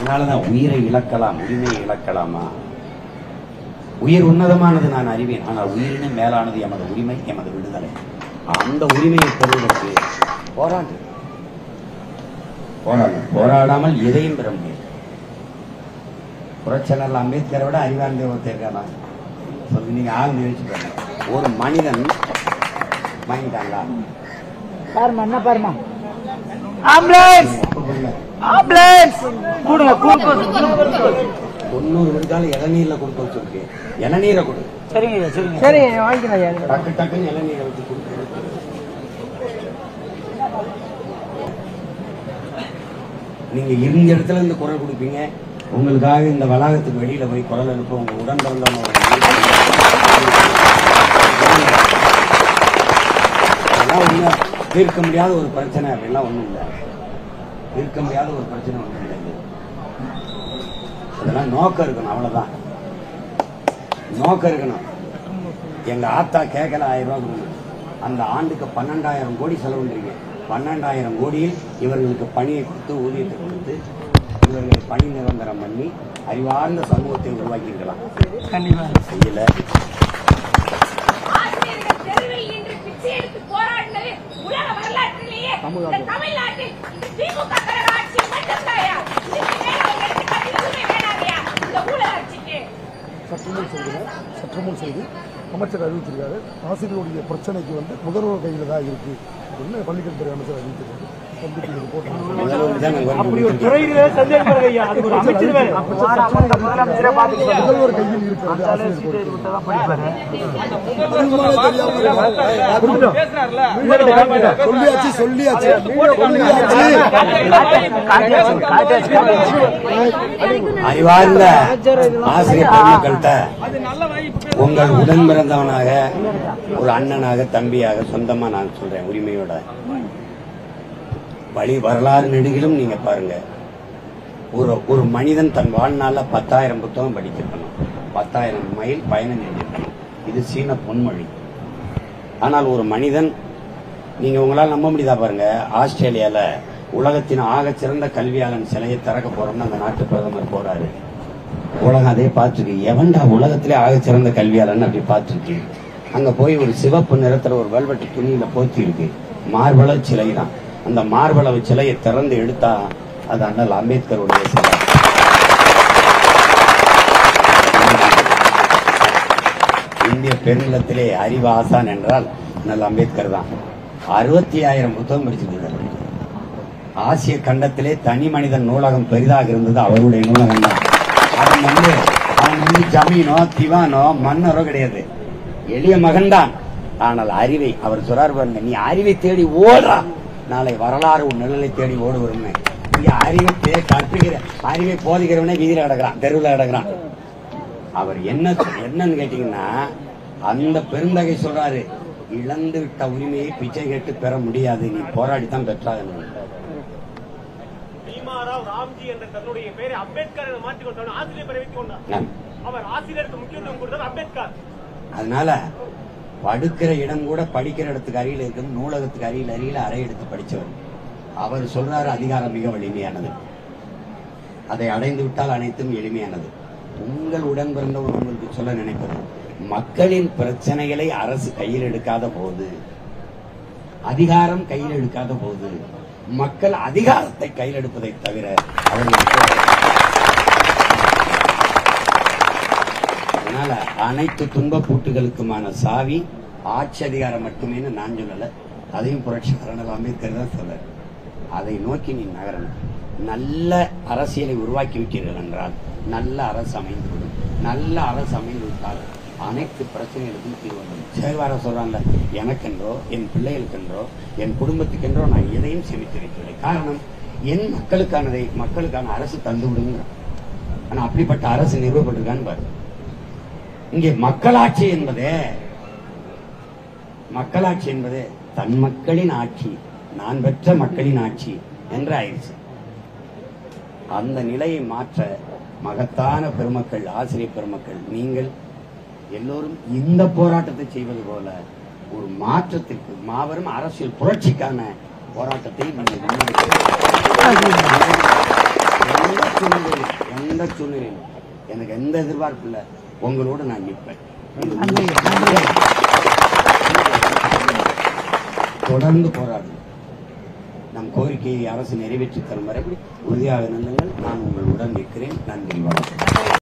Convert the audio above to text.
அதனாலதான் உயிரை இழக்கலாம் உரிமையை இழக்கலாமா உயிர் உன்னதமானது நான் அறிவேன் ஆனால் உயிரினும் மேலானது எமது உரிமை எமது விடுதலை அந்த உரிமையை பெறுவதற்கு போராடு போராடு போராடாமல் எதையும் பெற முடியாது புரட்சியாளர் அம்பேத்கரை விட அறிவார்ந்த ஒருத்தர் இருக்கானா சொல்லி நீங்க ஆள் நினைச்சு பாருங்க ஒரு மனிதன் வாங்கிட்டாங்களா பாருமா என்ன பாருமா ஆம்புலன்ஸ் ஆம்புலன்ஸ் கூடுங்க தொண்ணூறு விழுக்கால இளநீர்ல கொடுக்க வச்சிருக்கு இளநீரை கொடு சரிங்க ஐயா சரிங்க சரி வாங்கிக்கிறேன் ஐயா டக்கு டக்குன்னு இளநீரை வச்சு கொடுத்து நீங்க இருந்த இடத்துல இருந்து குரல் கொடுப்பீங்க உங்களுக்காக இந்த வளாகத்துக்கு வெளியில போய் குரல் எழுப்ப உங்க உடன் பிறந்தவங்க அதெல்லாம் ஒண்ணு தீர்க்க முடியாத ஒரு பிரச்சனை அப்படின்லாம் ஒண்ணும் இல்லை தீர்க்க முடியாத ஒரு பிரச்சனை ஒண்ணும் இல்லை அதெல்லாம் நோக்கம் இருக்கணும் அவ்வளவுதான் நோக்கம் இருக்கணும் எங்க ஆத்தா கேட்கல ஆயிரம் ரூபாய் கொடுங்க அந்த ஆண்டுக்கு பன்னெண்டாயிரம் கோடி செலவுன்றீங்க பன்னெண்டாயிரம் கோடியில் இவர்களுக்கு பணியை கொடுத்து ஊதியத்தை கொடுத்து இவர்களை பணி நிரந்தரம் பண்ணி அறிவார்ந்த சமூகத்தை உருவாக்கி இருக்கலாம் கண்டிப்பா செய்யல ஆசிரியர்கள் தெருவில் நின்று பிச்சை எடுத்து போராடினது உலக வரலாற்றிலேயே இந்த தமிழ்நாட்டில் இந்த திமுக கழக ஆட்சி மட்டும்தாயா இதுக்கு மேல ஒரு எடுத்துக்காட்டு எதுவுமே வேணாமையா இந்த ஊழல் ஆட்சிக்கு சற்றுமுன் செய்கிறார் சற்றுமுன் செய்து அமைச்சர் அறிவிச்சிருக்காரு ஆசிரியருடைய பிரச்சனைக்கு வந்து முதல்வர் கையில் தான் இருக்கு அப்படின்னு பள்ளிக்கல்வித்துறை அமைச்சர் அறிவிச்சிருக்காரு கண்டிப்பா இது போட்டு முதல்வர் தான் நாங்க அப்படி ஒரு வந்து துறையிலே சந்தேகப்படுங்க ஐயா அது ஒரு அமைச்சர் வேலை முதலமைச்சரே பாத்துக்கலாம் முதல்வர் கையில் இருக்கிறது ஆசிரியர் கோரிக்கை சொல்லியாச்சு சொல்லியாச்சு அறிவார்ந்த ஆசிரியர் பெருமக்கள்கிட்ட உங்கள் உடன் பிறந்தவனாக ஒரு அண்ணனாக தம்பியாக சொந்தமா நான் சொல்றேன் உரிமையோட வழி வரலாறு நெடுகிலும் நீங்க பாருங்க ஒரு ஒரு மனிதன் தன் வாழ்நாள்ல பத்தாயிரம் புத்தகம் படிச்சிருக்கணும் பத்தாயிரம் மைல் பயணம் செஞ்சிருக்கணும் இது சீன பொன்மொழி ஆனால் ஒரு மனிதன் நீங்க உங்களால் நம்ப முடியுதா பாருங்க ஆஸ்திரேலியால உலகத்தின் ஆகச் சிறந்த கல்வியாளன் சிலையை திறக்க போறோம்னு அந்த நாட்டு பிரதமர் போறாரு உலகம் அதே பார்த்துருக்கு எவன்டா உலகத்திலே ஆகச் சிறந்த கல்வியாளன் அப்படி பார்த்துருக்கு அங்க போய் ஒரு சிவப்பு நிறத்துல ஒரு வெல்வெட்டு துணியில போத்தி இருக்கு மார்பள சிலை தான் அந்த மார்பளவு சிலையை திறந்து எடுத்தா அது அண்ணல் அம்பேத்கருடைய சிலை இந்திய பெருநிலத்திலே அறிவு ஆசான் என்றால் அண்ணல் அம்பேத்கர் தான் அறுபத்தி ஆயிரம் புத்தகம் படிச்சிருக்கிறார் ஆசிய கண்டத்திலே தனி மனிதன் நூலகம் பெரிதாக இருந்தது அவருடைய நூலகம் தான் அவன் வந்து அவன் வந்து ஜமீனோ திவானோ மன்னரோ கிடையாது எளிய மகன்தான் ஆனால் அறிவை அவர் சொல்றார் பாருங்க நீ அறிவை தேடி ஓடுறா நாளை வரலாறு உன் நிழலை தேடி ஓடு வரும்னு இங்க அறிவை தே- கற்பிக்கிற அறிவை போதிக்கிறவனே வீதியில கிடக்குறான் தெருவில் கிடக்குறான் அவர் என்ன என்னன்னு கேட்டீங்கன்னா அந்த பெருந்தகை சொல்றாரு இழந்து விட்ட உரிமையை பிச்சை கேட்டு பெற முடியாது நீ போராடித்தான் பெற்றாகணும் பீமாராவ் ராம்ஜி என்ற தன்னுடைய பெயரை அம்பேத்கர் என மாற்றிக் கொண்டார் ஆசிரியர் பெயரை வைத்துக் கொண்டார் நான் அவர் ஆசிரியருக்கு முக்கியத்துவம் கொடுத்தது அம்பேத்கர் அதனால படுக்கிற இடம் கூட படிக்கிற இடத்துக்கு அருகில் இருக்கும் நூலகத்துக்கு அருகில் அருகில் அறை எடுத்து படிச்சவர் அவர் சொல்றாரு அதிகாரம் மிக வலிமையானது அதை அடைந்து விட்டால் அனைத்தும் எளிமையானது உங்கள் உடன் பிறந்தவர் உங்களுக்கு சொல்ல நினைப்பது மக்களின் பிரச்சனைகளை அரசு கையில் எடுக்காத போது அதிகாரம் கையில் எடுக்காத போது மக்கள் அதிகாரத்தை கையில் எடுப்பதை தவிர அவர்களுக்கு அதனால அனைத்து துன்ப பூட்டுகளுக்குமான சாவி ஆட்சி அதிகாரம் மட்டுமேன்னு நான் சொல்லல அதையும் புரட்சி கரணல் அம்பேத்கர் தான் சொல்ல அதை நோக்கி நீ நகரணும் நல்ல அரசியலை உருவாக்கி விட்டீர்கள் என்றால் நல்ல அரசு அமைந்துவிடும் நல்ல அரசு அமைந்து விட்டால் அனைத்து பிரச்சனைகளுக்கும் தீர்வு வந்துடும் சேர்வார சொல்றாங்க எனக்கென்றோ என் பிள்ளைகளுக்கென்றோ என் குடும்பத்துக்கென்றோ நான் எதையும் சேமித்து வைக்கவில்லை காரணம் என் மக்களுக்கானதை மக்களுக்கான அரசு தந்து விடுங்க ஆனா அப்படிப்பட்ட அரசு நிறுவப்பட்டிருக்கான்னு பாரு இங்கே மக்களாட்சி என்பதே மக்களாட்சி என்பது தன் மக்களின் ஆட்சி நான் பெற்ற மக்களின் ஆட்சி என்று ஆயிடுச்சு அந்த நிலையை மாற்ற மகத்தான பெருமக்கள் ஆசிரியர் பெருமக்கள் நீங்கள் எல்லோரும் இந்த போராட்டத்தை செய்வது போல ஒரு மாற்றத்திற்கு மாபெரும் அரசியல் புரட்சிக்கான போராட்டத்தை நீங்கள் முன்னெடுக்க வேண்டும். எந்த சூழ்நிலையிலும் எந்த சூழ்நிலையிலும் எனக்கு எந்த எதிர்பார்ப்பு இல்லை உங்களோட நான் நிற்பேன் தொடர்ந்து போராடும் நம் கோரிக்கையை அரசு நிறைவேற்றித் தரும் வரை உறுதியாக நில்லுங்கள் நான் உங்களுடன் நிற்கிறேன் நன்றி வணக்கம்